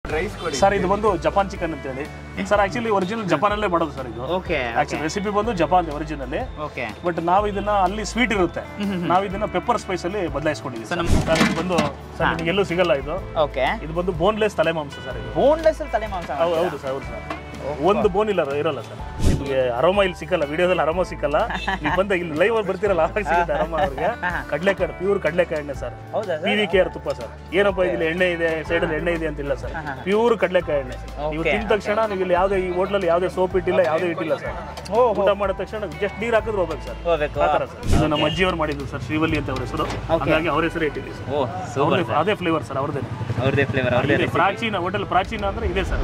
Rice ಕೊಡಿ sir ಇದು ಬಂದು ಜಪಾನ್ ಚಿಕನ್ ಅಂತೇಳಿ ಸರ್ ಆಕ್ಚುಲಿ ಒರಿಜಿನಲ್ ಜಪಾನಲ್ಲೇ ಮಾಡೋದು ಸರ್ ಇದು ಓಕೆ ಆಕ್ಚುಲಿ ರೆಸಿಪಿ ಬಂದು ಜಪಾನ್ ಒರಿಜಿನಲ್ಲಿ ಓಕೆ ಬಟ್ ನಾವು ಇದನ್ನ ಅಲ್ಲಿ ಸ್ವೀಟ್ ಇರುತ್ತೆ ನಾವು ಇದನ್ನ ಪೆಪ್ಪರ್ ಸ್ಪೈಸ್ ಅಲ್ಲಿ ಬದಲಾಯಿಸ್ಕೊಂಡಿದ್ದೀವಿ So, ಸರ್ ನಮ್ಮ- ಸರ್ ಇದು ಬಂದು ಸರ್ ನಿಮ್ಗೆ ಎಲ್ಲೂ ಸಿಗಲ್ಲ ಇದು ಓಕೆ ಇದು ಬಂದು ಬೋನ್ಲೆಸ್ ತಲೆ ಮಾಂಸ ಸರ್ ಇದು ಬೋನ್ಲೆಸ್ ತಲೆ ಮಾಂಸ ಹೌದು ಹೌದು ಸರ್ ಹೌದು ಸರ್ ಒಂದು ಬೋನ್ ಇಲ್ಲ ಇರಲ್ಲ ಸರ್ ನಿಮಗೆ ಅರೋಮ ಇಲ್ಲಿ ಸಿಕ್ಕಲ್ಲ ವಿಡಿಯೋದಲ್ಲಿ ಅರೋಮ ಸಿಕ್ಕಲ್ಲ ನೀವು ಬಂದ ಇಲ್ಲಿ ಲೈವ್ ಅಲ್ಲಿ ಬರ್ತಿರಲ್ಲ ಆವಾಗ ಸಿಗುತ್ತೆ ಅರೋಮ ಅವ್ರಿಗೆ ಕಡಲೆಕಾಳು ಪ್ಯೂರ್ ಕಡಲೆಕಾಯಿ ಎಣ್ಣೆ ಸರ್ ಹೌದಾ ಪಿ ವಿ ಕೆ ಆರ್ ತುಪ್ಪ ಸರ್ ಏನಪ್ಪ ಇಲ್ಲಿ ಎಣ್ಣೆ ಇದೆ ಸೈಡಲ್ಲಿ ಎಣ್ಣೆ ಇದೆ ಅಂತಿಲ್ಲ ಸರ್ ಪ್ಯೂರ್ ಕಡಲೆಕಾಯಿ ಎಣ್ಣೆ ನೀವು Okay, ತಿಂದ ತಕ್ಷಣ ನೀವು ಇಲ್ಲಿ ಯಾವುದೇ ಈ ಹೋಟ್ಲಲ್ಲಿ ಯಾವುದೇ ಸೋಪ್ ಇಟ್ಟಿಲ್ಲ ಯಾವುದೇ ಇಟ್ಟಿಲ್ಲ ಸರ್ ಓ ಊಟ ಮಾಡಿದ ತಕ್ಷಣ ಜಸ್ಟ್ ನೀರು ಹಾಕಿದ್ರೆ ಹೋಗ್ಬೇಕು ಸರ್ ಹೋಗ್ಬೇಕು ಆ ಥರ ಸರ್ ಇದು ನಮ್ಮ ಅಜ್ಜಿಯವ್ರು ಮಾಡಿದ್ದು ಸರ್ ಶ್ರೀವಲ್ಲಿ ಅಂತ ಅವ್ರ ಹೆಸರು ಹಾಗಾಗಿ ಅವ್ರ ಹೆಸರು ಇಟ್ಟಿದ್ದೀವಿ ಸರ್ ಓ ಸೂಪರ್ ಅವ್ರದ್ದೇ- ಅದೇ ಫ್ಲೇವರ್ ಸರ್ ಅವ್ರದ್ದೇ ಅವ್ರದೇ ಫ್ಲೇವರ್ ಅವ್ರದೇ ಇದೆ ಪ್ರಾಚೀನ ಹೋಟೆಲ್ ಪ್ರಾಚೀನ ಅಂದ್ರೆ ಇದೆ sir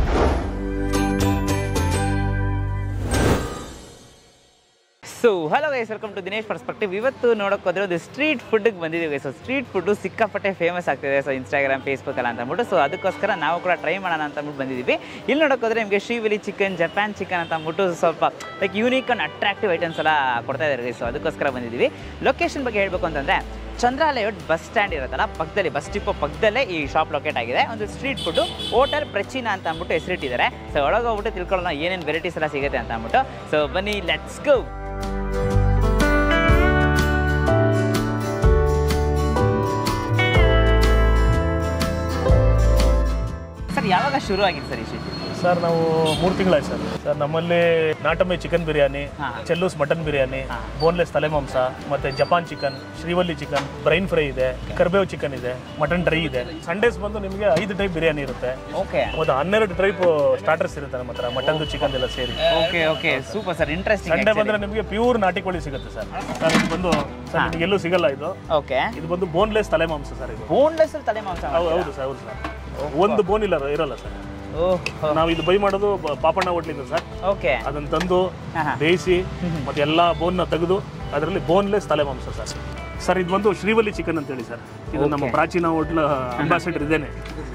so hello guys welcome to Dinesh perspective ಇವತ್ತು ನೋಡೋಕೆ ಹೋದ್ರೆ ಒಂದು ಸ್ಟ್ರೀಟ್ ಫುಡ್ಗೆ ಬಂದಿದ್ದೀವಿ ಸೊ ಸ್ಟ್ರೀಟ್ ಫುಡ್ಡು ಸಿಕ್ಕಾಪಟ್ಟೆ ಫೇಮಸ್ ಆಗ್ತಿದೆ ಸೊ ಇನ್ಸ್ಟಾಗ್ರಾಮ್ ಫೇಸ್ಬುಕ್ ಎಲ್ಲ ಅಂತ ಅಂದ್ಬಿಟ್ಟು ಸೊ ಅದಕ್ಕೋಸ್ಕರ ನಾವು ಕೂಡ ಟ್ರೈ ಮಾಡೋಣ ಅಂತ ಅಂದ್ಬಿಟ್ಟು ಬಂದಿದ್ದೀವಿ ಇಲ್ಲಿ ನೋಡೋಕೆ ಹೋದ್ರೆ ನಿಮಗೆ ಶ್ರೀವಿಲಿ ಚಿಕನ್ ಜಪಾನ್ ಚಿಕನ್ ಅಂತ ಅಂದ್ಬಿಟ್ಟು ಸ್ವಲ್ಪ like unique and attractive items ಎಲ್ಲ ಕೊಡ್ತಾ ಇದ್ದಾರೆ ಸೊ ಅದಕ್ಕೋಸ್ಕರ ಬಂದಿದ್ದೀವಿ ಲೊಕೇಶನ್ ಬಗ್ಗೆ ಹೇಳಬೇಕು ಅಂತಂದರೆ ಚಂದ್ರಾಲಯೋಡ್ ಬಸ್ ಸ್ಟ್ಯಾಂಡ್ ಇರುತ್ತಲ್ಲ ಪಕ್ಕದಲ್ಲಿ ಬಸ್ ಡಿಪೋ ಪಕ್ಕದಲ್ಲೇ ಈ ಶಾಪ್ ಲೊಕೇಟ್ ಆಗಿದೆ ಒಂದು ಸ್ಟ್ರೀಟ್ ಫುಡ್ಡು ಹೋಟೆಲ್ ಪ್ರಚೀನ ಅಂತ ಅಂದ್ಬಿಟ್ಟು ಹೆಸರಿಟ್ಟಿದ್ದಾರೆ ಸೊ ಒಳಗೆ ಹೋಗ್ಬಿಟ್ಟು ತಿಳ್ಕೊಳ್ಳೋಣ ಏನೇನು ವೆರೈಟೀಸ್ ಎಲ್ಲ ಸಿಗುತ್ತೆ ಅಂತ ಅಂದ್ಬಿಟ್ಟು ಸೊ ಬನ್ನಿ ಲೆಟ್ಸ್ ಗೋ ಸರ್ ಯಾವಾಗ ಶುರು ಆಗಿದೆ ಸರ್ ಈ ಶೀಟ್ ಸರ್ ನಾವು ಮೂರು ತಿಂಗಳಾಯ್ತು ಸರ್ ಸರ್ ನಮ್ಮಲ್ಲಿ ನಾಟಮೈ ಚಿಕನ್ ಬಿರಿಯಾನಿ ಹಾ. ಚೆಲ್ಲೂಸ್ ಮಟನ್ ಬಿರಿಯಾನಿ ಹಾ. ಬೋನ್ಲೆಸ್ ತಲೆ ಮಾಂಸ ಮತ್ತೆ Japan chicken Srivalli chicken brain fry ಇದೆ ಕರ್ಬೇವ್ ಚಿಕನ್ ಇದೆ ಮಟನ್ ಡ್ರೈ ಇದೆ ಸಂಡೇಸ್ ಬಂದು ನಿಮಗೆ ಐದು ಟೈಪ್ ಬಿರಿಯಾನಿ ಇರುತ್ತೆ ಓಕೆ ಮತ್ತೆ ಹನ್ನೆರಡು ಟೈಪ್ ಸ್ಟಾರ್ಟರ್ಸ್ ಇರುತ್ತೆ ನಮ್ಮ ಹತ್ರ ಮಟನ್ ಚಿಕನ್ ಎಲ್ಲ ಸೇರಿ okay okay super sir interesting Sunday ಬಂದ್ರೆ ನಿಮಗೆ ಪ್ಯೂರ್ ನಾಟಿ ಕೋಳಿ ಸಿಗುತ್ತೆ ಸರ್ ಸರ್ ಇದು ಬಂದು ಸರ್ ನಿಮಗೆ ಎಲ್ಲೂ ಸಿಗಲ್ಲ ಇದು ಓಕೆ ಇದು ಬಂದು ಬೋನ್ಲೆಸ್ ತಲೆ ಮಾಂಸ ಸರ್ ಇದು ಬೋನ್ಲೆಸ್ ತಲೆ ಮಾಂಸ ಹೌದು ಹೌದು ಸರ್ ಹೌದು ಸರ್ ಒಂದು ಬೋನ್ ಇಲ್ಲ ಇರಲ್ಲ ಸರ್ ಓಹ್ ನಾವು ಇದು ಬೈ ಮಾಡೋದು ಬ- ಪಾಪಣ್ಣ ಹೋಟ್ಲಿಂದ ಸರ್ ಓಕೆ ಅದನ್ನ ತಂದು ಹಾ, ಹಾ. ಬೇಯಿಸಿ ಮತ್ತೆ ಎಲ್ಲ ಬೋನ್ನ ತೆಗೆದು ಅದರಲ್ಲಿ ಬೋನ್ಲೆಸ್ ತಲೆ ಮಾಂಸ ಸರ್ ಸರ್ ಇದು ಬಂದು ಶ್ರೀವಲ್ಲಿ ಚಿಕನ್ ಅಂತೇಳಿ ಸರ್ ಇದು ನಮ್ಮ ಪ್ರಾಚೀನ ಹೋಟ್ಲ್ ಅಂಬಾಸಿಡರ್ ಇದೇನೆ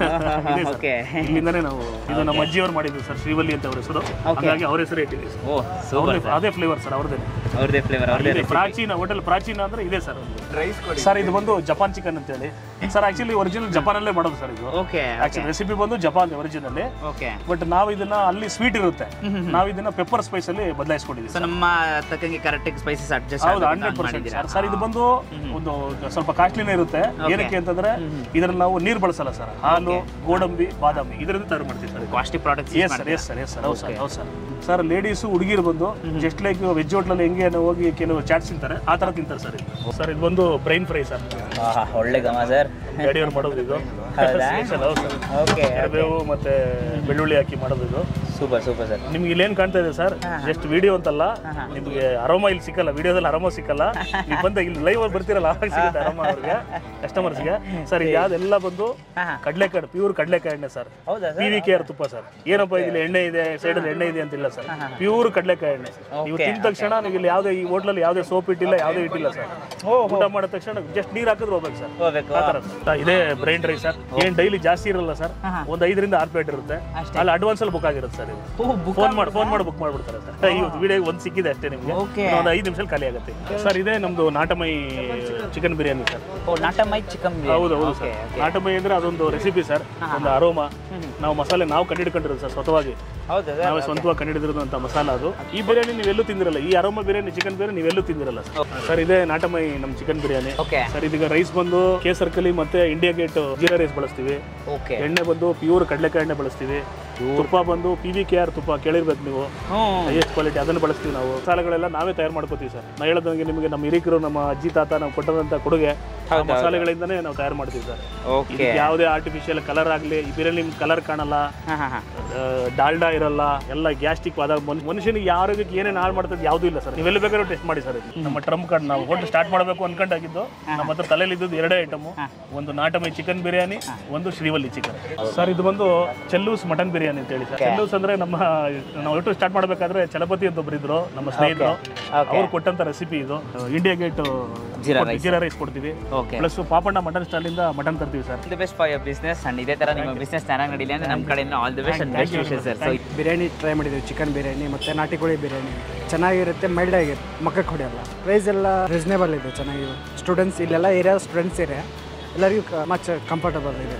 ಇದೆ ಸರ್. ಓಕೆ ಇಲ್ಲಿಂದಾನೇ ನಾವು ಇದು ನಮ್ಮ ಅಜ್ಜಿಯವ್ರು ಮಾಡಿದ್ದು ಸರ್ ಶ್ರೀವಲ್ಲಿ ಅಂತ ಅವ್ರ ಹೆಸರು ಹಾಗಾಗಿ ಅವ್ರ ಹೆಸರು ಇಟ್ಟಿದ್ದೀವಿ ಸರ್ ಓ ಸೂಪರ್ ಅವ್ರದ್ದೇ- ಅದೇ ಫ್ಲೇವರ್ ಸರ್ ಅವ್ರದೇ ಅವ್ರದೇ ಫ್ಲೇವರ್ ಅವ್ರದೇ ಇದೆ ಪ್ರಾಚೀನ ಹೋಟೆಲ್ ಪ್ರಾಚೀನ ಅಂದ್ರೆ ಇದೆ ಸರ್ ರೈಸ್ ಕೊಡಿ ಸರ್ ಇದು ಬಂದು ಜಪಾನ್ ಚಿಕನ್ ಅಂತೇಳಿ ಸರ್ ಆಕ್ಚುಲಿ ಒರಿಜಿನಲ್ ಜಪಾನಲ್ಲೇ ಮಾಡೋದು ಸರ್ ಇದು ಓಕೆ ಆಕ್ಚುಲಿ ರೆಸಿಪಿ ಬಂದು ಜಪಾನ್ ಒರಿಜಿನಲ್ಲಿ ಓಕೆ ಬಟ್ ನಾವು ಇದನ್ನ ಅಲ್ಲಿ ಸ್ವೀಟ್ ಇರುತ್ತೆ ನಾವು ಇದನ್ನ ಪೆಪ್ಪರ್ ಸ್ಪೈಸ್ ಅಲ್ಲಿ ಬದಲಾಯಿಸ್ಕೊಂಡಿದ್ದೀವಿ ಸೊ ನಮ್ಮ ತಕ್ಕಂಗೆ ಕರೆಕ್ಟ್ ಸ್ಪೈಸಸ್ ಅಡ್ಜಸ್ಟ್ ಹೌದು ಹಂಡ್ರೆಡ್ ಪರ್ಸೆಂಟ್ ಸರ್ ಸರ್ ಇದು ಬಂದು ಒಂದು ಸ್ವಲ್ಪ ಕಾಸ್ಟ್ಲಿನೇ ಇರುತ್ತೆ ಏನಕ್ಕೆ ಅಂತಂದ್ರೆ ಇದ್ರಲ್ಲಿ ನಾವು ನೀರು ಬಳಸಲ್ಲ ಸರ್ ಹಾಲು ಗೋಡಂಬಿ ಬಾದಾಮಿ ಇದರಿಂದ ತಯಾರು ಮಾಡ್ತೀವಿ sir costly products yes sir yes sir yes sir ಹೌದು ಸರ್ ಹೌದು ಸರ್ ಸರ್ ಲೇಡೀಸು ಹುಡುಗಿರು ಬಂದು ಜಸ್ಟ್ ಲೈಕ್ ವೆಜ್ ಹೋಟ್ಲಲ್ಲಿ ಹೆಂಗೆ ನಾವು ಹೋಗಿ ಕೆಲವು ಚಾಟ್ಸ್ ತಿಂತಾರೆ ಆ ಥರ ತಿಂತಾರೆ ಸರ್ ಇದು ಸರ್ ಇದು ಬಂದು ಬ್ರೈನ್ ಫ್ರೈ ಸರ್ ಒಳ್ಳೆ ಗಮ ಸರ್ ಗಾಡಿಯವ್ರು ಮಾಡೋದು ಇದು ಹೌದಾ? Special, ಹೌದು ಸರ್ ಓಕೆ ಕರಿಬೇವು ಮತ್ತೆ ಬೆಳ್ಳುಳ್ಳಿ ಹಾಕಿ ಮಾಡೋದು ಇದು ಸೂಪರ್ ಸೂಪರ್ ಸರ್ ನಿಮ್ಗೆ ಇಲ್ಲೇನ್ ಕಾಣ್ತಾ ಇದೆ ಸರ್ ಜಸ್ಟ್ ವಿಡಿಯೋ ಅಂತಲ್ಲ ನಿಮ್ಗೆ ಅರೋಮ ಇಲ್ಲಿ ಸಿಕ್ಕಲ್ಲ ವಿಡಿಯೋದಲ್ಲಿ ಅರೋಮ ಸಿಕ್ಕಲ್ಲ ನೀವು ಬಂದ ಇಲ್ಲಿ ಲೈವ್ ಅಲ್ಲಿ ಬರ್ತಿರಲ್ಲ ಆವಾಗ ಸಿಗುತ್ತೆ ಅರೋಮ ಅವ್ರಿಗೆ ಕಸ್ಟಮರ್ಸ್ಗೆ ಸರ್ ಇದು ಯಾವ್ದೆಲ್ಲ ಬಂದು ಹಾ, ಹಾ. ಕಡಲೆಕಾಯಿ ಪ್ಯೂರ್ ಕಡಲೆಕಾಯಿ ಎಣ್ಣೆ ಸರ್ ಹೌದಾ ಪಿ ವಿ ಕೆ ಆರ್ ತುಪ್ಪ ಸರ್ ಏನಪ್ಪ ಇಲ್ಲಿ ಎಣ್ಣೆ ಇದೆ ಸೈಡಲ್ಲಿ ಎಣ್ಣೆ ಇದೆ ಅಂತಿಲ್ಲ ಸರ್ ಪ್ಯೂರ್ ಕಡಲೆಕಾಯಿ ಎಣ್ಣೆ ನೀವು Okay, ತಿಂದ ತಕ್ಷಣ ನೀವು ಇಲ್ಲಿ ಯಾವುದೇ ಈ ಹೋಟ್ಲಲ್ಲಿ ಯಾವುದೇ ಸೋಪ್ ಇಟ್ಟಿಲ್ಲ ಯಾವುದೇ ಇಟ್ಟಿಲ್ಲ ಸರ್ ಊಟ ಮಾಡಿದ ತಕ್ಷಣ ಜಸ್ಟ್ ನೀರು ಹಾಕಿದ್ರೆ ಹೋಗ್ಬೇಕು ಸರ್ ಹೋಗ್ಬೇಕು ಆ ಥರ ಸರ್. ಇದೇ ಬ್ರೈನ್ ರೈಸ್ ಸರ್ ಏನ್ ಡೈಲಿ ಜಾಸ್ತಿ ಇರಲ್ಲ ಸರ್ ಒಂದ್ ಐದರಿಂದ ಆರು ಪ್ಲೇಟ್ ಇರುತ್ತೆ ಅಲ್ಲಿ ಅಡ್ವಾನ್ಸ್ ಅಲ್ಲಿ ಬುಕ್ ಆಗಿರುತ್ತೆ ಸರ್ ಇದು ಓ ಬುಕ್ ಫೋನ್ ಮಾಡಿ ಫೋನ್ ಮಾಡಿ ಬುಕ್ ಮಾಡ್ಬಿಡ್ತಾರೆ ಸರ್ ಇವತ್ತು ವಿಡಿಯೋ ಒಂದು ಸಿಕ್ಕಿದೆ ಅಷ್ಟೇ ನಿಮಗೆ Okay. ಒಂದು ಐದು ನಿಮಿಷದಲ್ಲಿ ಖಾಲಿ ಆಗುತ್ತೆ ಸರ್ ಇದೇ ನಮ್ದು ನಾಟಮೈ ಚಿಕನ್ ಬಿರಿಯಾನಿ ಸರ್ ಓ ನಾಟಮೈ ಚಿಕನ್ ಹೌದು ಹೌದು ಸರ್ ನಾಟಮೈ ಅಂದ್ರೆ ಅದೊಂದು ರೆಸಿಪಿ ಸರ್ ಒಂದು ಅರೋಮ ನಾವು ಮಸಾಲೆ ನಾವು ಕಂಡಿಡ್ಕೊಂಡಿರೋದು ಸರ್ ಸ್ವತವಾಗಿ ಹೌದಾ ಸರ್ ನಾವೇ ಸ್ವಂತವಾಗಿ ಕಂಡಿಡಿದಿರೋದಂತ ಮಸಾಲ ಅದು ಈ ಬಿರಿಯಾನಿ ನೀವೆಲ್ಲೂ ತಿಂದಿರಲ್ಲ ಈ ಅರೋಮ ಬಿರಿಯಾನಿ ಚಿಕನ್ ಬಿರಿಯಾನಿ ನೀವೆಲ್ಲೂ ತಿಂದಿರಲ್ಲ ಸರ್ ಸರ್ ಇದೇ ನಾಟಮೈ ನಮ್ಮ ಚಿಕನ್ ಬಿರಿಯಾನಿ ಓಕೆ ಸರ್ ಇದೀಗ ರೈಸ್ ಬಂದು ಕೇಸರ್ ಕಲಿ ಮತ್ತೆ ಇಂಡಿಯಾ ಗೇಟ್ ಜೀರಾ ರೈಸ್ ಬಳಸ್ತೀವಿ ಓಕೆ ಎಣ್ಣೆ ಬಂದು ಪ್ಯೂರ್ ಕಡಲೆಕಾಯಿ ಎಣ್ಣೆ ಬಳಸ್ತೀವಿ ತುಪ್ಪ ಬಂದು ಪಿ ವಿ ಕೆ ಆರ್ ತುಪ್ಪ ಕೇಳಿರ್ಬೇಕು ನೀವು ಹ್ಞೂ ಹೈಯೆಸ್ಟ್ ಕ್ವಾಲಿಟಿ ಅದನ್ನು ಬಳಸ್ತೀವಿ ನಾವು ಮಸಾಲೆಗಳೆಲ್ಲ ನಾವೇ ತಯಾರು ಮಾಡ್ಕೋತೀವಿ ಸರ್ ನಾ ಹೇಳೋದಂಗೆ ನಿಮಗೆ ನಮ್ಮ ಹಿರಿಕರು ನಮ್ಮ ಅಜ್ಜಿ ತಾತ ನಾವು ಕೊಟ್ಟದಂತ ಕೊಡುಗೆ ಆ ಮಸಾಲೆಗಳಿಂದನೇ ನಾವು ತಯಾರು ಮಾಡ್ತೀವಿ ಸರ್ ಓಕೆ ಇದಕ್ಕೆ ಯಾವುದೇ ಆರ್ಟಿಫಿಷಿಯಲ್ ಕಲರ್ ಆಗಲಿ ಈ ಬಿರಿಯಾನಿ ಕಲರ್ ಕಾಣಲ್ಲ ಹಾಂ ಹಾಂ ಹಾಂ ಆ, ಡಾಲ್ಡಾ ಇರಲ್ಲ ಎಲ್ಲ ಗ್ಯಾಸ್ಟಿಕ್ ಆದ ಮನುಷ್ಯ- ಮನುಷ್ಯನಿಗೆ ಆರೋಗ್ಯಕ್ಕೆ ಏನೇನು ಹಾಳು ಮಾಡ್ತದೆ ಯಾವುದೂ ಇಲ್ಲ ಸರ್ ನೀವೆಲ್ಲ ಬೇಕಾದ್ರೂ ಟೆಸ್ಟ್ ಮಾಡಿ ಸರ್ ಇದು. ನಮ್ಮ ಟ್ರಂಪ್ ಕಾರ್ಡ್ ನಾವು ಹೋಟೆಲ್ ಸ್ಟಾರ್ಟ್ ಮಾಡಬೇಕು ಅನ್ಕೊಂಡಾಗಿದ್ದು ನಮ್ಮ ಹತ್ರ ತಲೆಯಲ್ಲಿ ಇದ್ದದ್ದು ಎರಡೇ ಐಟಮ್ ಒಂದು ನಾಟಮೈ ಚಿಕನ್ ಬಿರಿಯಾನಿ ಒಂದು ಶ್ರೀವಲ್ಲಿ ಚಿಕನ್ ಸರ್ ಇದು ಬಂದು ಚೆಲ್ಲೂಸ್ ಮಟನ್ ಬಿರಿಯಾನಿ ಅಂತ ಹೇಳಿ ಸರ್ ಚೆಲ್ಲೂಸ್ ಅಂದ್ರೆ ನಮ್ಮ ನಾವು ಹೋಟೆಲ್ ಸ್ಟಾರ್ಟ್ ಮಾಡಬೇಕಾದ್ರೆ ಚಲಪತಿ ಅಂತ ಒಬ್ರು ಇದ್ರು ನಮ್ಮ ಸ್ನೇಹಿತರು ಅವ್ರು ಕೊಟ್ಟಂತ ರೆಸಿಪಿ ಇದು India Gate jeera jeera rice ಕೊಡ್ತೀವಿ ಓಕೆ ಪ್ಲಸ್ ಪಾಪಣ್ಣ ಮಟನ್ ಸ್ಟಾಲಿಂದ ಮಟನ್ ತರ್ತೀವಿ sir the best for your business and ಇದೇ ತರ ನಿಮ್ಮ ಬಿಸ್ನೆಸ್ ಚೆನ್ನಾಗಿ ನಡೀಲಿ ಅಂದ್ರೆ ನಮ್ಮ ಕಡೆಯಿಂದ all the best and best wishes sir so biryani try ಮಾಡಿದ್ದೀವಿ ಚಿಕನ್ ಬಿರಿಯಾನಿ ಮತ್ತು ನಾಟಿ ಕೋಳಿ ಬಿರಿಯಾನಿ ಚೆನ್ನಾಗಿರುತ್ತೆ ಮೈಲ್ಡ್ ಆಗಿರುತ್ತೆ ಮಕ್ಕಕ್ಕೆ ಹೊಡೆಯಲ್ಲ ಪ್ರೈಸ್ ಎಲ್ಲ ರೀಸನೇಬಲ್ ಇದೆ ಚೆನ್ನಾಗಿ ಸ್ಟೂಡೆಂಟ್ಸ್ ಇಲ್ಲೆಲ್ಲ ಏರಿಯಾ ಸ್ಟೂಡೆಂಟ್ಸ್ ಏರಿಯಾ ಎಲ್ಲರಿಗೂ ಮಚ್ ಕಂಫರ್ಟಬಲ್ ಇದೆ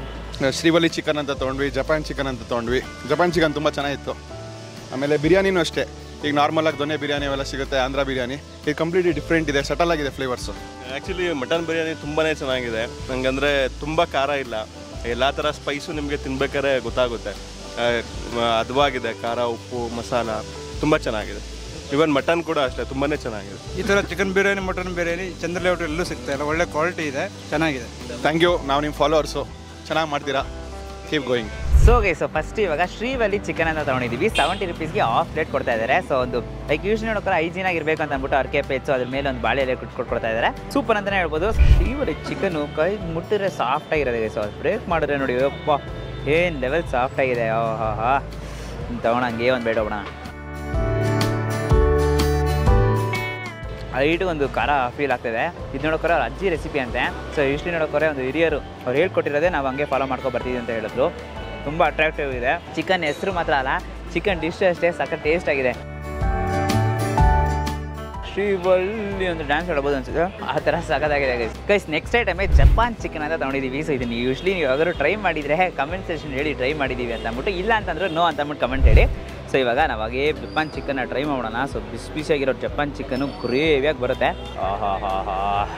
ಶ್ರೀವಲಿ ಚಿಕನ್ ಅಂತ ತೊಗೊಂಡ್ವಿ ಜಪಾನ್ ಚಿಕನ್ ಅಂತ ತೊಗೊಂಡ್ವಿ ಜಪಾನ್ ಚಿಕನ್ ತುಂಬ ಚೆನ್ನಾಗಿತ್ತು ಆಮೇಲೆ ಬಿರಿಯಾನಿನೂ ಅಷ್ಟೇ ಈಗ ನಾರ್ಮಲಾಗಿ ದೊನ್ನೆ ಬಿರಿಯಾನಿ ಅವೆಲ್ಲ ಸಿಗುತ್ತೆ ಆಂಧ್ರ ಬಿರಿಯಾನಿ ಇದು ಕಂಪ್ಲೀಟ್ಲಿ ಡಿಫ್ರೆಂಟ್ ಇದೆ ಸಟಲ್ ಆಗಿದೆ ಫ್ಲೇವರ್ಸು ಆ್ಯಕ್ಚುಲಿ ಮಟನ್ ಬಿರಿಯಾನಿ ತುಂಬಾ ಚೆನ್ನಾಗಿದೆ ನಂಗಂದರೆ ತುಂಬ ಖಾರ ಇಲ್ಲ ಎಲ್ಲ ಥರ ಸ್ಪೈಸು ನಿಮಗೆ ತಿನ್ಬೇಕಾದ್ರೆ ಗೊತ್ತಾಗುತ್ತೆ ಆ, ಮ- ಹದವಾಗಿದೆ ಖಾರ ಉಪ್ಪು ಮಸಾಲ ತುಂಬ ಚೆನ್ನಾಗಿದೆ ಇವನ್ ಮಟನ್ ಕೂಡ ಅಷ್ಟೇ ತುಂಬಾ ಚೆನ್ನಾಗಿದೆ ಈ ಥರ chicken biryani mutton biryani Chandra layout ಎಲ್ಲೂ ಸಿಗ್ತಾ ಇಲ್ಲ ಒಳ್ಳೆ ಕ್ವಾಲಿಟಿ ಇದೆ ಚೆನ್ನಾಗಿದೆ ಥ್ಯಾಂಕ್ ಯು ನಾವು ನಿಮ್ಮ ಫಾಲೋವರ್ಸು ಚೆನ್ನಾಗಿ ಮಾಡ್ತೀರಾ keep going so guy so first ಇವಾಗ ಶ್ರೀವಲ್ಲಿ ಚಿಕನ್ ಅಂತ ತೊಗೊಂಡಿದ್ದೀವಿ ಸೆವೆಂಟಿ ರುಪೀಸ್ಗೆ ಹಾಫ್ ಪ್ಲೇಟ್ ಕೊಡ್ತಾ ಇದ್ದಾರೆ ಸೊ ಒಂದು ಲೈಕ್ ಯೂಸ್ ನೋಡೋಕೆ ಹೈಜೀನ್ ಆಗಿರ್ಬೇಕು ಅಂತ ಅಂದ್ಬಿಟ್ಟು ಅರ್ಕೆ ಪೇಚು ಅದ್ರ ಮೇಲೆ ಒಂದು ಬಾಳೆ ಎಲೆ ಕೊಟ್ಟು ಕೊಡ್ತಾ ಇದ್ದಾರೆ ಸೂಪರ್ ಅಂತಲೇ ಹೇಳ್ಬೋದು ಶ್ರೀವಲ್ಲಿ ಚಿಕನ್ನು ಕೈ ಮುಟ್ಟಿದ್ರೆ ಸಾಫ್ಟ್ ಆಗಿರೋದು ಸೊ ಬ್ರೇಕ್ ಮಾಡಿದ್ರೆ ನೋಡಿ ಅಪ್ಪ ಏನು ಲೆವೆಲ್ ಸಾಫ್ಟ್ ಆಗಿದೆ ಹಾ ಹಾ ತಗೋಣ ಹಂಗೆ ಒಂದು ಬೇಡ ಹೋಗೋಣ ಹೈಟ್ ಒಂದು ಖಾರ ಫೀಲ್ ಆಗ್ತಿದೆ ಇದು ನೋಡೋಕೋರೆ ಅವ್ರ ಅಜ್ಜಿ ರೆಸಿಪಿ ಅಂತೆ ಸೊ ಇಷ್ಟು ನೋಡೋಕೋರೆ ಒಂದು ಹಿರಿಯರು ಅವ್ರು ಹೇಳ್ಕೊಟ್ಟಿರೋದೇ ನಾವು ಹಂಗೆ ಫಾಲೋ ಮಾಡ್ಕೊಂಡು ಬರ್ತೀವಿ ಅಂತ ಹೇಳಿದ್ರು ತುಂಬ ಅಟ್ರಾಕ್ಟಿವ್ ಇದೆ ಚಿಕನ್ ಹೆಸರು ಮಾತ್ರ ಅಲ್ಲ ಚಿಕನ್ ಡಿಶ್ ಅಷ್ಟೇ ಸಖತ್ ಟೇಸ್ಟ್ ಆಗಿದೆ ಶ್ರೀವಲ್ಲಿ ಒಂದು ಡ್ಯಾನ್ಸ್ ಆಡ್ಬೋದು ಅನ್ಸುತ್ತೆ ಆ ಥರ ಸಖತ್ತಾಗಿದೆ ಗೈಸ್ ಗೈಸ್ ನೆಕ್ಸ್ಟ್ ಐಟಮೇ ಜಪಾನ್ ಚಿಕನ್ ಅಂತ ತೊಗೊಂಡಿದ್ದೀವಿ ಸೊ ಇದನ್ನು ಯೂಶ್ಲಿ ನೀವು ಯಾವಾಗಾದ್ರು ಟ್ರೈ ಮಾಡಿದರೆ ಕಮೆಂಟ್ ಸೆಕ್ಷನ್ ಹೇಳಿ ಟ್ರೈ ಮಾಡಿದ್ದೀವಿ ಅಂತ ಅಂದ್ಬಿಟ್ಟು ಇಲ್ಲ ಅಂತಂದ್ರೆ ನೋ ಅಂತ ಅಂದ್ಬಿಟ್ಟು ಕಮೆಂಟ್ ಹೇಳಿ ಸೊ ಇವಾಗ ನಾವಾಗೇ ಜಪಾನ್ ಚಿಕನ್ನ ಟ್ರೈ ಮಾಡೋಣ ಸೊ ಬಿಸಿ ಬಿಸಿಯಾಗಿರೋ ಜಪಾನ್ ಚಿಕನ್ನು ಗ್ರೇವಿಯಾಗಿ ಬರುತ್ತೆ ಆಹಾ ಹಾ ಹಾ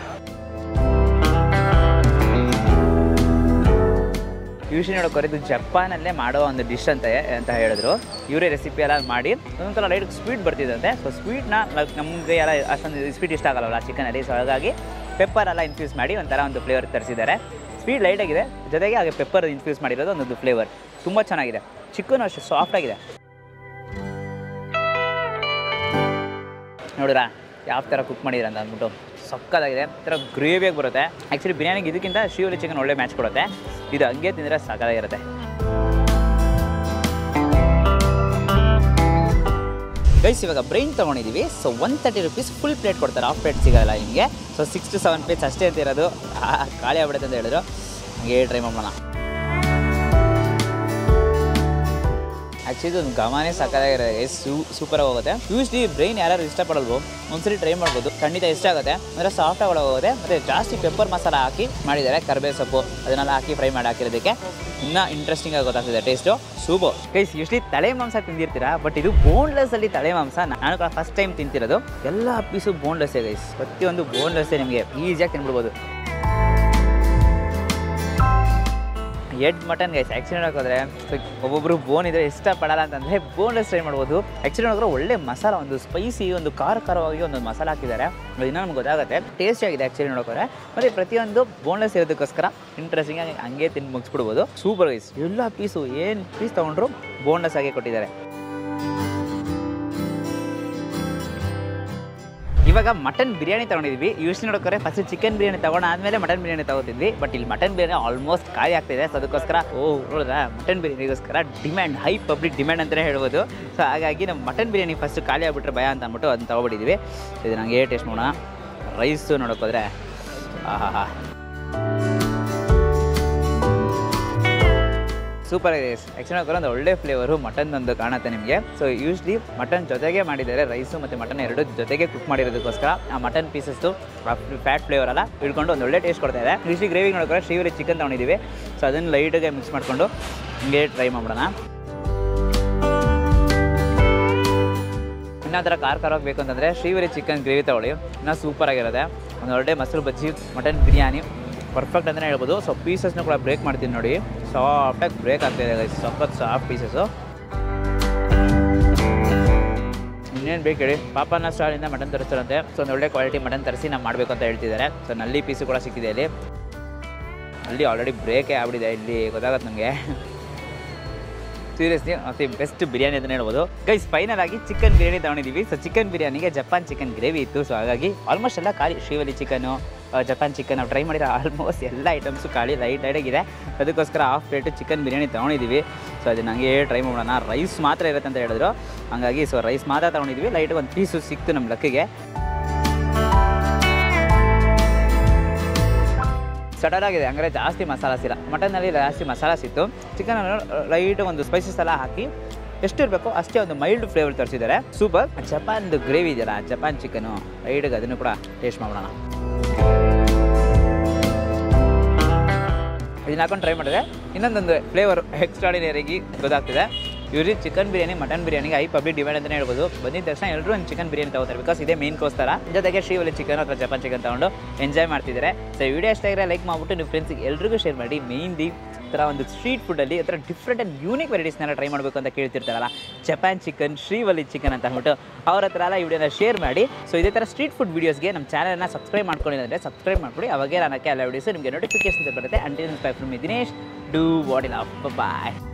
ಯೂಶಲಿ ನೋಡೋಕೆ ಇದು ಜಪಾನಲ್ಲೇ ಮಾಡೋ ಒಂದು ಡಿಶ್ ಅಂತ ಅಂತ ಹೇಳಿದ್ರು ಇವರೇ ರೆಸಿಪಿ ಎಲ್ಲ ಮಾಡಿ ಒಂದೊಂಥರ ಲೈಟ್ ಸ್ವೀಟ್ ಬರ್ತಿದಂತೆ ಸೊ ಸ್ವೀಟ್ನ ನಮಗೆ ಎಲ್ಲ ಅಷ್ಟೊಂದು ಸ್ವೀಟ್ ಇಷ್ಟ ಆಗಲ್ಲ ಚಿಕನಲ್ಲಿ ಸೊ ಹಾಗಾಗಿ ಪೆಪ್ಪರ್ ಎಲ್ಲ ಇನ್ಫ್ಯೂಸ್ ಮಾಡಿ ಒಂಥರ ಒಂದು ಫ್ಲೇವರ್ ತರಿಸಿದ್ದಾರೆ ಸ್ವೀಟ್ ಲೈಟಾಗಿದೆ ಜೊತೆಗೆ ಹಾಗೆ ಪೆಪ್ಪರ್ ಇನ್ಫ್ಯೂಸ್ ಮಾಡಿರೋದು ಒಂದೊಂದು ಫ್ಲೇವರ್ ತುಂಬ ಚೆನ್ನಾಗಿದೆ ಚಿಕನ್ ಅಷ್ಟು ಸಾಫ್ಟ್ ಆಗಿದೆ ನೋಡಿರಾ ಯಾವ ಥರ ಕುಕ್ ಮಾಡಿದ್ರೆ ಅಂತ ಅಂದ್ಬಿಟ್ಟು ಸಕ್ಕತ್ತಾಗಿದೆ ಥರ ಗ್ರೇವಿಯಾಗಿ ಬರುತ್ತೆ ಆ್ಯಕ್ಚುಲಿ ಬಿರಿಯಾನಿಗೆ ಇದಕ್ಕಿಂತ ಶಿವಲಿ ಚಿಕನ್ ಒಳ್ಳೆ ಮ್ಯಾಚ್ ಕೊಡುತ್ತೆ ಇದು ಹಂಗೆ ತಿಂದರೆ ಸಕ್ಕತ್ತಾಗಿರುತ್ತೆ ಗೈಸ್ ಇವಾಗ ಬ್ರೈನ್ ತೊಗೊಂಡಿದ್ದೀವಿ so one thirty rupees full plate ಕೊಡ್ತಾರೆ ಹಾಫ್ ಪ್ಲೇಟ್ ಸಿಗಲ್ಲ ನಿಮಗೆ so six to seven plates ಅಷ್ಟೇ ಅಂತ ಇರೋದು ಆ, ಖಾಲಿ ಆಗ್ಬಿಡುತ್ತೆ ಅಂತ ಹೇಳಿದ್ರು ಹಾಗೆ ಟ್ರೈ ಮಾಡೋಣ ಆ್ಯಕ್ಚುಲಿ ಇದು ಒಂದು ಗಮನೇ ಸಾಕಾಗಿರೋದು ಸೂ ಸೂಪರಾಗಿ ಹೋಗುತ್ತೆ ಯೂಸ್ಲಿ ಬ್ರೈನ್ ಯಾರು ಇಷ್ಟಪಡಲ್ವೋ ಒಂದ್ಸರಿ ಟ್ರೈ ಮಾಡ್ಬೋದು ಖಂಡಿತ ಇಷ್ಟ ಆಗುತ್ತೆ ಅಂದರೆ ಸಾಫ್ಟಾಗಿ ಒಳಗೋಗುತ್ತೆ ಮತ್ತು ಜಾಸ್ತಿ ಪೆಪ್ಪರ್ ಮಸಾಲ ಹಾಕಿ ಮಾಡಿದ್ದಾರೆ ಕರ್ಬೇವು ಸೊಪ್ಪು ಅದನ್ನೆಲ್ಲ ಹಾಕಿ ಫ್ರೈ ಮಾಡಿ ಹಾಕಿರೋದಕ್ಕೆ ಇನ್ನೂ ಇಂಟ್ರೆಸ್ಟಿಂಗ್ ಆಗಿ ಗೊತ್ತಾಗ್ತಿದೆ ಟೇಸ್ಟು ಸೂಪು ಗೈಸ್ ಯೂಶ್ಲಿ ತಲೆ ಮಾಂಸ ತಿಂದಿರ್ತೀರಾ ಬಟ್ ಇದು ಬೋನ್ಲೆಸ್ ಅಲ್ಲಿ ತಲೆ ಮಾಂಸ ನಾನು ಕೂಡ ಫಸ್ಟ್ ಟೈಮ್ ತಿಂತಿರೋದು ಎಲ್ಲ ಪೀಸು ಬೋನ್ಲೆಸ್ಸೇ ಗೈಸ್ ಪ್ರತಿಯೊಂದು ಬೋನ್ಲೆಸ್ಸೇ ನಿಮಗೆ ಈಸಿಯಾಗಿ ತಿನ್ಬಿಡ್ಬೋದು ಎಡ್ ಮಟನ್ ಗೈಸ್ ಆ್ಯಕ್ಚುಲಿ ನೋಡೋಕ್ಕೋದ್ರೆ ಒಬ್ಬೊಬ್ಬರು ಬೋನ್ ಇದ್ರೆ ಇಷ್ಟಪಡಲ್ಲ ಅಂತಂದರೆ ಬೋನ್ಲೆಸ್ ಟ್ರೈ ಮಾಡ್ಬೋದು ಆ್ಯಕ್ಚುಲಿ ನೋಡಿದ್ರೆ ಒಳ್ಳೆ ಮಸಾಲ ಒಂದು ಸ್ಪೈಸಿ ಒಂದು ಖಾರ ಖಾರವಾಗಿ ಒಂದು ಮಸಾಲ ಹಾಕಿದ್ದಾರೆ ಅದು ಇನ್ನೂ ನಮ್ಗೆ ಗೊತ್ತಾಗುತ್ತೆ ಟೇಸ್ಟಿ ಆಗಿದೆ ಆ್ಯಕ್ಚುಲಿ ನೋಡೋಕೋರೆ ಮತ್ತು ಪ್ರತಿಯೊಂದು ಬೋನ್ಲೆಸ್ ಇರೋದಕ್ಕೋಸ್ಕರ ಇಂಟ್ರೆಸ್ಟಿಂಗ್ ಆಗಿ ಹಂಗೆ ತಿಂದು ಮುಗಿಸ್ಬಿಡ್ಬೋದು ಸೂಪರ್ ಗೈಸ್ ಎಲ್ಲ ಪೀಸು ಏನು ಪೀಸ್ ತೊಗೊಂಡ್ರು ಬೋನ್ಲೆಸ್ ಆಗಿ ಕೊಟ್ಟಿದ್ದಾರೆ ಇವಾಗ ಮಟನ್ ಬಿರಿಯಾನಿ ತೊಗೊಂಡಿದ್ವಿ ಯೂಶ್ಲಿ ನೋಡೋಕೆ ಫಸ್ಟ್ ಚಿಕನ್ ಬಿರಿಯಾನಿ ತಗೊಂಡು ಆದಮೇಲೆ ಮಟನ್ ಬಿರಿಯಾನಿ ತಗೋತಿದ್ವಿ ಬಟ್ ಇಲ್ಲಿ ಮಟನ್ ಬಿರಿಯಾನಿ ಆಲ್ಮೋಸ್ಟ್ ಖಾಲಿ ಆಗ್ತಿದೆ ಸೊ ಅದಕ್ಕೋಸ್ಕರ ಓ ನೋಡಿದ್ರಾ ಮಟನ್ ಬಿರಿಯಾನಿಗೋಸ್ಕರ ಡಿಮ್ಯಾಂಡ್ ಹೈ ಪಬ್ಲಿಕ್ ಡಿಮ್ಯಾಂಡ್ ಅಂತಲೇ ಹೇಳ್ಬೋದು ಸೊ ಹಾಗಾಗಿ ನಮ್ಮ ಮಟನ್ ಬಿರಿಯಾನಿ ಫಸ್ಟ್ ಖಾಲಿ ಆಗ್ಬಿಟ್ರೆ ಭಯ ಅಂತ ಅಂದ್ಬಿಟ್ಟು ಅದನ್ನ ತೊಗೊಬಿಟ್ಟಿದ್ವಿ ಇದು ನನಗೆ ಟೇಸ್ಟ್ ಮಾಡೋಣ ರೈಸು ನೋಡೋಕೋದ್ರೆ ಆಹಾ ಹಾ ಸೂಪರ್ ಆಗಿದೆ ಆ್ಯಕ್ಚುಲಿ ನೋಡಿದ್ರೆ ಒಂದು ಒಳ್ಳೆ ಫ್ಲೇವರು ಮಟನ್ ಒಂದು ಕಾಣುತ್ತೆ ನಿಮಗೆ ಸೊ ಯೂಶ್ಲಿ ಮಟನ್ ಜೊತೆಗೆ ಮಾಡಿದ್ದಾರೆ ರೈಸು ಮತ್ತು ಮಟನ್ ಎರಡು ಜೊತೆಗೆ ಕುಕ್ ಮಾಡಿರೋದಕ್ಕೋಸ್ಕರ ಆ ಮಟನ್ ಪೀಸಸ್ಸು ಫ್ಯಾಟ್ ಫ್ಲೇವರ್ ಎಲ್ಲ ಹಿಡ್ಕೊಂಡು ಒಂದು ಒಳ್ಳೆ ಟೇಸ್ಟ್ ಕೊಡ್ತಾ ಇದೆ ಯೂಶ್ಲಿ ಗ್ರೇವಿ ನೋಡಿದ್ರೆ ಶ್ರೀವರಿ ಚಿಕನ್ ತೊಗೊಂಡಿದ್ದೀವಿ ಸೊ ಅದನ್ನು ಲೈಟಾಗಿ ಮಿಕ್ಸ್ ಮಾಡಿಕೊಂಡು ಹಿಂಗೆ ಟ್ರೈ ಮಾಡೋಣ ಇನ್ನೂ ಥರ ಖಾರ ಖಾರವಾಗಿ ಬೇಕು ಅಂತಂದರೆ ಶ್ರೀವರಿ ಚಿಕನ್ ಗ್ರೇವಿ ತಗೊಳ್ಳಿ ಇನ್ನೂ ಸೂಪರ್ ಆಗಿರುತ್ತೆ ಒಂದು ಒಳ್ಳೆ ಮೊಸರು ಬಜ್ಜಿ ಮಟನ್ ಬಿರಿಯಾನಿ ಪರ್ಫೆಕ್ಟ್ ಅಂತಲೇ ಹೇಳ್ಬೋದು ಸೊ ಪೀಸಸ್ನ ಕೂಡ ಬ್ರೇಕ್ ಮಾಡ್ತೀನಿ ನೋಡಿ ಸಾಫ್ಟಾಗಿ ಬ್ರೇಕ್ ಆಗ್ತಾಯಿದೆ ಗೈಸ್ ಸಖತ್ ಸಾಫ್ಟ್ ಪೀಸಸ್ಸು ಇನ್ನೇನು ಬೇಕು ಹೇಳಿ ಪಾಪನ ಸ್ಟಾಲಿಂದ ಮಟನ್ ತರಿಸ್ತಾರಂತೆ ಸೊ ಒಂದು ಒಳ್ಳೆ ಕ್ವಾಲಿಟಿ ಮಟನ್ ತರಿಸಿ ನಾವು ಮಾಡಬೇಕು ಅಂತ ಹೇಳ್ತಿದ್ದಾರೆ ಸೊ ನಲ್ಲಿ ಪೀಸು ಕೂಡ ಸಿಕ್ಕಿದೆ ಇಲ್ಲಿ ಅಲ್ಲಿ ಆಲ್ರೆಡಿ ಬ್ರೇಕೇ ಆಗ್ಬಿಟ್ಟಿದೆ ಇಲ್ಲಿ ಗೊತ್ತಾಗತ್ತೆ ನನಗೆ ಸೀರಿಯಸ್ಲಿ ಮತ್ತೆ ಬೆಸ್ಟ್ ಬಿರಿಯಾನಿ ಅಂತಲೇ ಹೇಳ್ಬೋದು ಗೈಸ್ ಫೈನಲ್ ಆಗಿ ಚಿಕನ್ ಬಿರಿಯಾನಿ ತೊಗೊಂಡಿದ್ದೀವಿ ಸೊ ಚಿಕನ್ ಬಿರಿಯಾನಿಗೆ ಜಪಾನ್ ಚಿಕನ್ ಗ್ರೇವಿ ಇತ್ತು ಸೊ ಹಾಗಾಗಿ ಆಲ್ಮೋಸ್ಟ್ ಎಲ್ಲ ಖಾಲಿ ಶ್ರೀವಲಿ ಚಿಕನ್ನು ಜಪಾನ್ ಚಿಕನ್ ನಾವು ಟ್ರೈ ಮಾಡಿರೋ ಆಲ್ಮೋಸ್ಟ್ ಎಲ್ಲ ಐಟಮ್ಸು ಖಾಲಿ ಲೈಟ್ ಲೈಟಾಗಿದೆ ಅದಕ್ಕೋಸ್ಕರ ಹಾಫ್ ಪ್ಲೇಟು ಚಿಕನ್ ಬಿರಿಯಾನಿ ತೊಗೊಂಡಿದ್ದೀವಿ ಸೊ ಅದು ನನಗೆ ಟ್ರೈ ಮಾಡೋಣ ರೈಸ್ ಮಾತ್ರ ಇರುತ್ತೆ ಅಂತ ಹೇಳಿದ್ರು ಹಾಗಾಗಿ ಸೊ ರೈಸ್ ಮಾತ್ರ ತೊಗೊಂಡಿದ್ವಿ ಲೈಟ್ ಒಂದು ಪೀಸು ಸಿಕ್ತು ನಮ್ಮ ಲಕ್ಕಿಗೆ ಸಡನ್ ಆಗಿದೆ ಹಂಗಾರೆ ಜಾಸ್ತಿ ಮಸಾಲ ಸಿಲ್ಲ ಮಟನ್ನಲ್ಲಿ ಜಾಸ್ತಿ ಮಸಾಲ ಸಿಕ್ತು ಚಿಕನ್ ಲೈಟ್ ಒಂದು ಸ್ಪೈಸಸ್ ಎಲ್ಲ ಹಾಕಿ ಎಷ್ಟಿರಬೇಕು ಅಷ್ಟೇ ಒಂದು ಮೈಲ್ಡ್ ಫ್ಲೇವರ್ ತರಿಸಿದ್ದಾರೆ ಸೂಪರ್ ಜಪಾನ್ದು ಗ್ರೇವಿ ಇದೆಯಲ್ಲ ಜಪಾನ್ ಚಿಕನು ಲೈಟ್ಗೆ ಅದನ್ನು ಕೂಡ ಟೇಸ್ಟ್ ಮಾಡೋಣ ಇದನ್ನ ಹಾಕೊಂಡು ಟ್ರೈ ಮಾಡಿದ್ರೆ ಇನ್ನೊಂದೊಂದು ಫ್ಲೇವರ್ ಎಕ್ಸ್ಟ್ರಾಡಿನರಿಯಾಗಿ ಗೊತ್ತಾಗ್ತಿದೆ ಇವ್ರಿಗೆ ಚಿಕನ್ ಬಿರಿಯಾನಿ ಮಟನ್ ಬಿರಿಯಾನಿಗೆ ಐ ಪಬ್ಲಿಕ್ ಡಿಮ್ಯಾಂಡ್ ಅಂತಲೇ ಹೇಳ್ಬೋದು ಬಂದಿದ್ದ ತಕ್ಷಣ ಎಲ್ಲರೂ ಒಂದು ಚಿಕನ್ ಬಿರಿಯಾನಿ ತಗೋತಾರೆ ಬಿಕಾಸ್ ಇದೇ ಮೇನ್ ಕೋಸ್ ಥರ ಜೊತೆಗೆ ಶ್ರೀವಲ್ಲಿ ಚಿಕನ್ ಅಥವಾ ಜಪಾನ್ ಚಿಕನ್ ತಗೊಂಡು ಎಂಜಾಯ್ ಮಾಡ್ತಿದ್ದಾರೆ ಸೊ ವಿಡಿಯೋ ಇಷ್ಟ ಆಗಿದ್ರೆ ಲೈಕ್ ಮಾಡ್ಬಿಟ್ಟು ನಿಮ್ಮ ಫ್ರೆಂಡ್ಸಿಗೆ ಎಲ್ರಿಗೂ ಶೇರ್ ಮಾಡಿ ಮೇನ್ಲಿ ಥರ ಒಂದು ಸ್ಟ್ರೀಟ್ ಫುಡ್ಡಲ್ಲಿ ಈ ಥರ ಡಿಫ್ರೆಂಟ್ ಆ್ಯಂಡ್ ಯೂನಿಕ್ ವೆರೈಟೀಸ್ನೆಲ್ಲ ಟ್ರೈ ಮಾಡಬೇಕು ಅಂತ ಕೇಳ್ತಿರ್ತಾರಲ್ಲ ಜಪಾನ್ ಚಿಕನ್ ಶ್ರೀವಲ್ಲಿ ಚಿಕನ್ ಅಂತ ಅಂದ್ಬಿಟ್ಟು ಅವ್ರ ಹತ್ರ ಎಲ್ಲ ಈ ವಿಡಿಯೋನ ಶೇರ್ ಮಾಡಿ ಸೊ ಇದೇ ಥರ ಸ್ಟ್ರೀಟ್ ಫುಡ್ ವೀಡಿಯೋಸ್ಗೆ ನಮ್ಮ ಚಾನಲ್ನ ಸಬ್ಸ್ಕ್ರೈಬ್ ಮಾಡ್ಕೊಂಡಿದ್ರೆ ಸಬ್ಸ್ಕ್ರೈಬ್ ಮಾಡಿಬಿಡಿ ಅವಾಗೇ ನಾನು ಎಲ್ಲ ವೀಡಿಯೋಸ್ ನಿಮಗೆ ನೋಟಿಫಿಕೇಶನ್ ಬರುತ್ತೆ until from Dinesh do what I'll bye